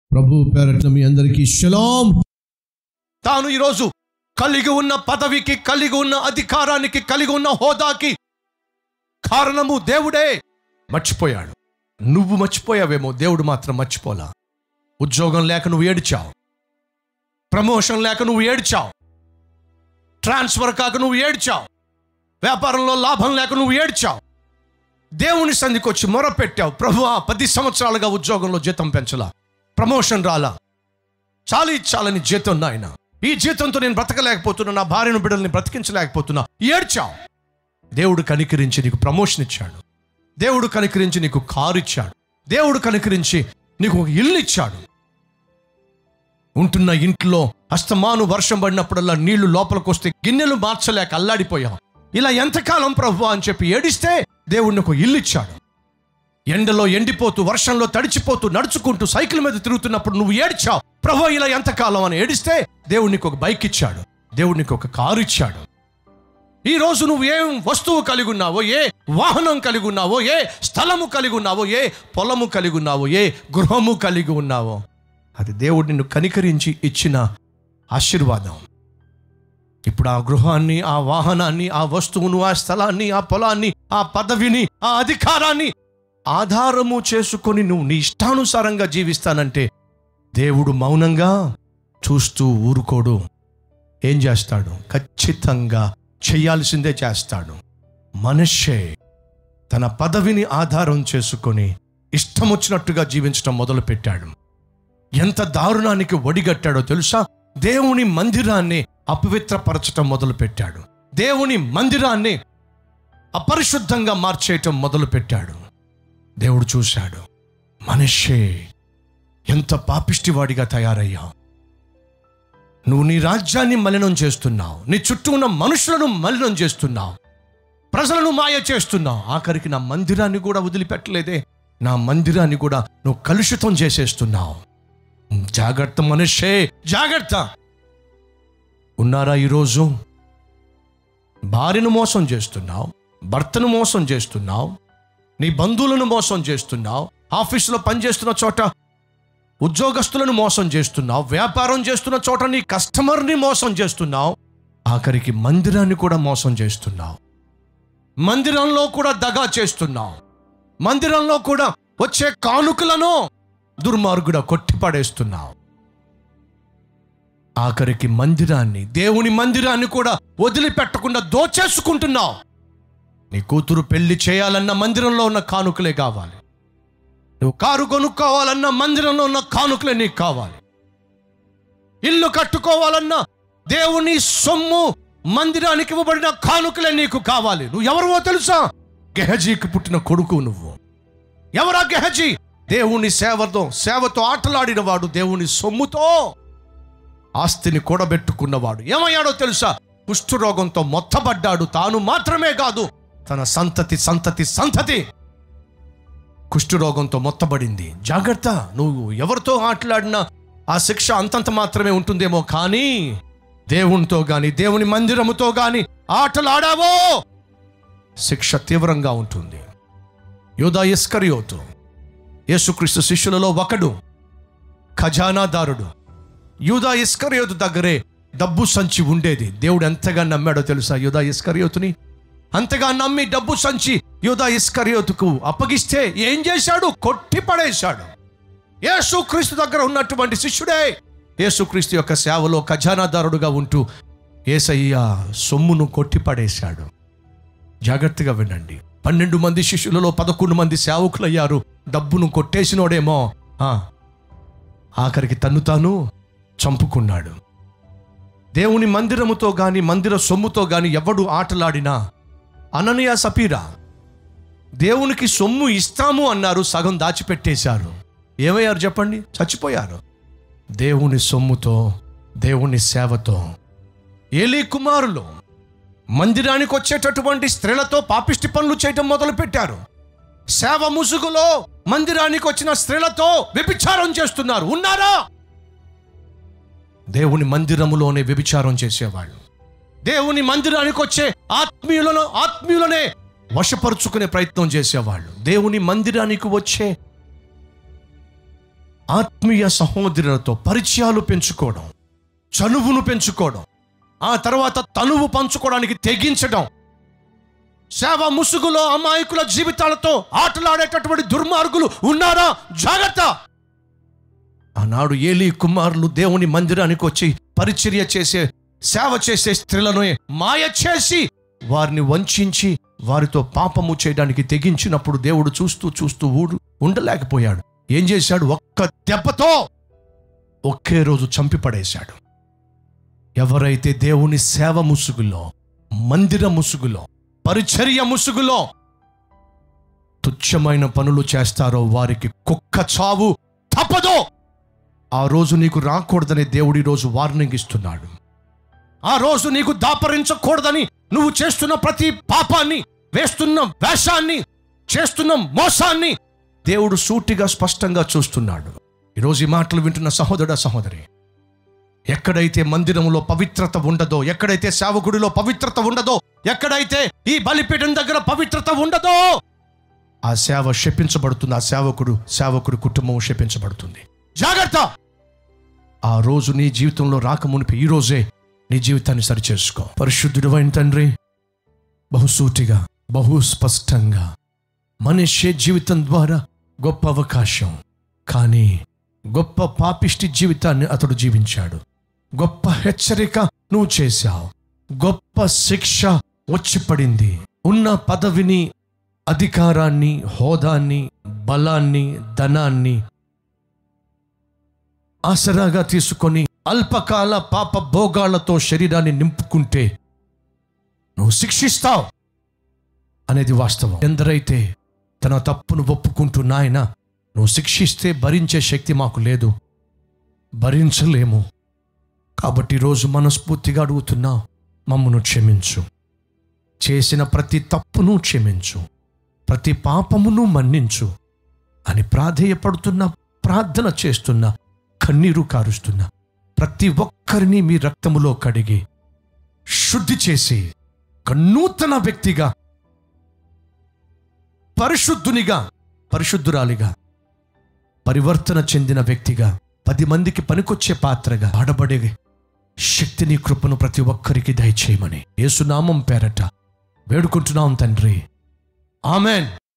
ప్రభు పేరట్ల మీ అందరికీ షలాం తాను ఈరోజు కలిగి ఉన్న పదవికి కలిగి ఉన్న అధికారానికి కలిగి ఉన్న హోదాకి కారణము దేవుడే మర్చిపోయాడు నువ్వు మర్చిపోయావేమో దేవుడు మాత్రం మర్చిపోలా ఉద్యోగం లేక నువ్వు ఏడ్చావు ప్రమోషన్ లేక నువ్వు ఏడ్చావు ట్రాన్స్ఫర్ కాక నువ్వు ఏడ్చావు వ్యాపారంలో లాభం లేక నువ్వు ఏడ్చావు దేవుని సంధికి వచ్చి మొరపెట్టావు ప్రభు పది సంవత్సరాలుగా ఉద్యోగంలో జీతం పెంచలా ప్రమోషన్ రాలా చాలు ఇచ్చాలని జీతం నాయన ఈ జీతంతో నేను బ్రతకలేకపోతున్నా నా భార్యను బిడ్డల్ని బ్రతికించలేకపోతున్నా ఏడ్చావు దేవుడు కనికరించి నీకు ప్రమోషన్ ఇచ్చాడు దేవుడు కనికరించి నీకు కారు ఇచ్చాడు దేవుడు కనికరించి నీకు ఒక ఇల్లు ఇచ్చాడు ఉంటున్న ఇంట్లో అస్తమాను వర్షం పడినప్పుడల్లా నీళ్లు లోపలికి వస్తే గిన్నెలు మార్చలేక అల్లాడిపోయాం ఇలా ఎంతకాలం ప్రభు అని చెప్పి ఏడిస్తే దేవుడిని ఒక ఇల్లు ఇచ్చాడు ఎండలో ఎండిపోతూ వర్షంలో తడిచిపోతూ నడుచుకుంటూ సైకిల్ మీద తిరుగుతున్నప్పుడు నువ్వు ఏడ్చావు ప్రభు ఇలా ఎంతకాలం అని ఏడిస్తే దేవుడు నీకు ఒక బైక్ ఇచ్చాడు దేవుడు నీకు ఒక కారు ఇచ్చాడు ఈ రోజు నువ్వు ఏం వస్తువు కలిగి ఉన్నావో ఏ వాహనం కలిగి ఉన్నావో ఏ స్థలము కలిగి ఉన్నావో ఏ పొలము కలిగి ఉన్నావో ఏ గృహము కలిగి ఉన్నావో అది దేవుడు నిన్ను కనికరించి ఇచ్చిన ఆశీర్వాదం ఇప్పుడు ఆ గృహాన్ని ఆ వాహనాన్ని ఆ వస్తువును ఆ స్థలాన్ని ఆ పొలాన్ని ఆ పదవిని ఆ అధికారాన్ని ఆధారము చేసుకొని నువ్వు నీ ఇష్టానుసారంగా జీవిస్తానంటే దేవుడు మౌనంగా చూస్తూ ఊరుకోడు ఏం చేస్తాడు ఖచ్చితంగా చేయాల్సిందే చేస్తాడు మనిషే తన పదవిని ఆధారం చేసుకొని ఇష్టం వచ్చినట్టుగా జీవించడం మొదలుపెట్టాడు ఎంత దారుణానికి ఒడిగట్టాడో తెలుసా దేవుని మందిరాన్ని అపవిత్రపరచటం మొదలుపెట్టాడు దేవుని మందిరాన్ని అపరిశుద్ధంగా మార్చేయటం మొదలుపెట్టాడు దేవుడు చూశాడు మనిషే ఎంత పాపిష్టివాడిగా తయారయ్యావు నువ్వు నీ రాజ్యాన్ని మలినం చేస్తున్నావు నీ చుట్టూ ఉన్న మనుషులను మలినం చేస్తున్నావు ప్రజలను మాయ చేస్తున్నావు ఆఖరికి నా మందిరాన్ని కూడా వదిలిపెట్టలేదే నా మందిరాన్ని కూడా నువ్వు కలుషితం చేసేస్తున్నావు జాగ్రత్త మనిషే జాగ్రత్త ఉన్నారా ఈరోజు భార్యను మోసం చేస్తున్నావు భర్తను మోసం చేస్తున్నావు నీ బంధువులను మోసం చేస్తున్నావు ఆఫీసులో పనిచేస్తున్న చోట ఉద్యోగస్తులను మోసం చేస్తున్నావు వ్యాపారం చేస్తున్న చోట నీ కస్టమర్ని మోసం చేస్తున్నావు ఆఖరికి మందిరాన్ని కూడా మోసం చేస్తున్నావు మందిరంలో కూడా దగా చేస్తున్నావు మందిరంలో కూడా వచ్చే కానుకలను దుర్మార్గుడ కొట్టిపడేస్తున్నావు ఆఖరికి మందిరాన్ని దేవుని మందిరాన్ని కూడా వదిలిపెట్టకుండా దోచేసుకుంటున్నావు నీ కూతురు పెళ్లి చేయాలన్న మందిరంలో ఉన్న కానుకలే కావాలి నువ్వు కారు కొనుక్కోవాలన్న మందిరంలో ఉన్న కానుకలే నీకు కావాలి ఇల్లు కట్టుకోవాలన్నా దేవుని సొమ్ము మందిరానికి ఇవ్వబడిన కానుకలే నీకు కావాలి నువ్వు ఎవరివో తెలుసా గెహజీకి పుట్టిన కొడుకు నువ్వు ఎవరా గెహజీ దేవుని సేవతో సేవతో ఆటలాడిన వాడు దేవుని సొమ్ముతో ఆస్తిని కూడబెట్టుకున్నవాడు ఏమయ్యాడో తెలుసా కుష్ఠరోగంతో మొత్తబడ్డాడు తాను మాత్రమే కాదు తన సంతతి సంతతి సంతతి కుష్ఠరోగంతో మొత్తబడింది జాగ్రత్త నువ్వు ఎవరితో ఆటలాడినా ఆ శిక్ష అంతంత మాత్రమే ఉంటుందేమో కానీ దేవునితో గాని దేవుని మందిరముతో గాని ఆటలాడావో శిక్ష తీవ్రంగా ఉంటుంది యోధా ఇస్కరియోతు యేసుక్రీస్తు శిష్యులలో ఒకడు ఖజానాదారుడు యూదా ఇస్కరియోతు దగ్గరే డబ్బు సంచి ఉండేది దేవుడు ఎంతగా నమ్మాడో తెలుసా యూదా ఇస్కరియోతుని అంతగా నమ్మి డబ్బు సంచి యూదా ఇస్కరియోతుకు అప్పగిస్తే ఏం చేశాడు కొట్టి పడేశాడు యేసుక్రీస్తు దగ్గర ఉన్నటువంటి శిష్యుడే యేసుక్రీస్తు యొక్క సేవలో ఖజానాదారుడుగా ఉంటూ ఏసయ్య సొమ్మును కొట్టి పడేశాడు జాగ్రత్తగా వినండి పన్నెండు మంది శిష్యులలో పదకొండు మంది సేవకులయ్యారు డబ్బును కొట్టేసినోడేమో ఆ, ఆఖరికి తన్ను తాను చంపుకున్నాడు దేవుని మందిరముతో గాని మందిర సొమ్ముతో గాని ఎవడు ఆటలాడినా అననీయ సపీరా దేవునికి సొమ్ము ఇస్తాము అన్నారు సగం దాచిపెట్టేశారు ఏమయ్యారు చెప్పండి చచ్చిపోయారు దేవుని సొమ్ముతో దేవుని సేవతో ఏలీ కుమారులు మందిరానికి వచ్చేటటువంటి స్త్రీలతో పాపిష్టి పనులు చేయటం మొదలు పెట్టారు సేవ ముసుగులో మందిరానికి వచ్చిన స్త్రీలతో వ్యభిచారం చేస్తున్నారు ఉన్నారా దేవుని మందిరములోనే వ్యభిచారం చేసేవాళ్ళు దేవుని మందిరానికి వచ్చే ఆత్మీయులను ఆత్మీయులనే వశపరుచుకునే ప్రయత్నం చేసేవాళ్ళు దేవుని మందిరానికి వచ్చే ఆత్మీయ సహోదరులతో పరిచయాలు పెంచుకోవడం చనువును పెంచుకోవడం ఆ తర్వాత తనువు పంచుకోవడానికి తెగించడం సేవ ముసుగులో అమాయకుల జీవితాలతో ఆటలాడేటటువంటి దుర్మార్గులు ఉన్నారా జాగ్రత్త ఆనాడు ఏలి కుమారులు దేవుని మందిరానికి వచ్చి పరిచర్య చేసే సేవ చేసే స్త్రీలను మాయ చేసి వారిని వంచించి వారితో పాపము చేయడానికి తెగించినప్పుడు దేవుడు చూస్తూ చూస్తూ ఊడు ఉండలేకపోయాడు ఏం చేశాడు ఒక్క దెబ్బతో ఒకే రోజు చంపి పడేశాడు ఎవరైతే దేవుని సేవ ముసుగులో మందిర ముసుగులో పరిచర్య ముసుగులో తుచ్చమైన పనులు చేస్తారో వారికి కుక్క చావు తప్పదో ఆ రోజు నీకు రాకూడదని దేవుడి రోజు వార్నింగ్ ఇస్తున్నాడు ఆ రోజు నీకు దాపరించకూడదని నువ్వు చేస్తున్న ప్రతి పాపాన్ని వేస్తున్న వేషాన్ని చేస్తున్న మోసాన్ని దేవుడు సూటిగా స్పష్టంగా చూస్తున్నాడు ఈరోజు ఈ మాటలు వింటున్న సహోదర సహోదరి ఎక్కడైతే మందిరంలో పవిత్రత ఉండదో ఎక్కడైతే సేవకుడిలో పవిత్రత ఉండదో ఎక్కడైతే ఈ బలిపీఠం దగ్గర పవిత్రత ఉండదో ఆ సేవ శపించబడుతుంది ఆ సేవకుడు సేవకుడి కుటుంబం శపించబడుతుంది జాగ్రత్త ఆ రోజు నీ జీవితంలో రాకమునిపి ఈ రోజే నీ జీవితాన్ని సరిచేసుకో పరిశుద్ధుడు అయిన తండ్రి బహుసూటిగా బహు స్పష్టంగా మనిషి జీవితం ద్వారా గొప్ప అవకాశం కానీ గొప్ప పాపిష్టి జీవితాన్ని అతడు జీవించాడు గొప్ప హెచ్చరిక నువ్వు చేశావు గొప్ప శిక్ష వచ్చి పడింది ఉన్న పదవిని అధికారాన్ని హోదాన్ని బలాన్ని ధనాన్ని ఆసరాగా తీసుకొని అల్పకాల పాప భోగాలతో శరీరాన్ని నింపుకుంటే నువ్వు శిక్షిస్తావు అనేది వాస్తవం ఎందరైతే తన తప్పును ఒప్పుకుంటూ నాయన నువ్వు శిక్షిస్తే భరించే శక్తి మాకు లేదు భరించలేము కాబట్టి ఈరోజు మనస్ఫూర్తిగా అడుగుతున్నా మమ్మను క్షమించు చేసిన ప్రతి తప్పును క్షమించు ప్రతి పాపమును మన్నించు అని ప్రాధేయపడుతున్న ప్రార్థన చేస్తున్న కన్నీరు కారుస్తున్న ప్రతి ఒక్కరిని మీ రక్తములో కడిగి శుద్ధి చేసి ఒక నూతన వ్యక్తిగా పరిశుద్ధునిగా పరిశుద్ధురాలిగా పరివర్తన చెందిన వ్యక్తిగా పది మందికి పనికొచ్చే పాత్రగా ఆడబడే శక్తిని కృపను ప్రతి ఒక్కరికి దయచేయమని యేసునామం పేరట వేడుకుంటున్నాం తండ్రి ఆమెన్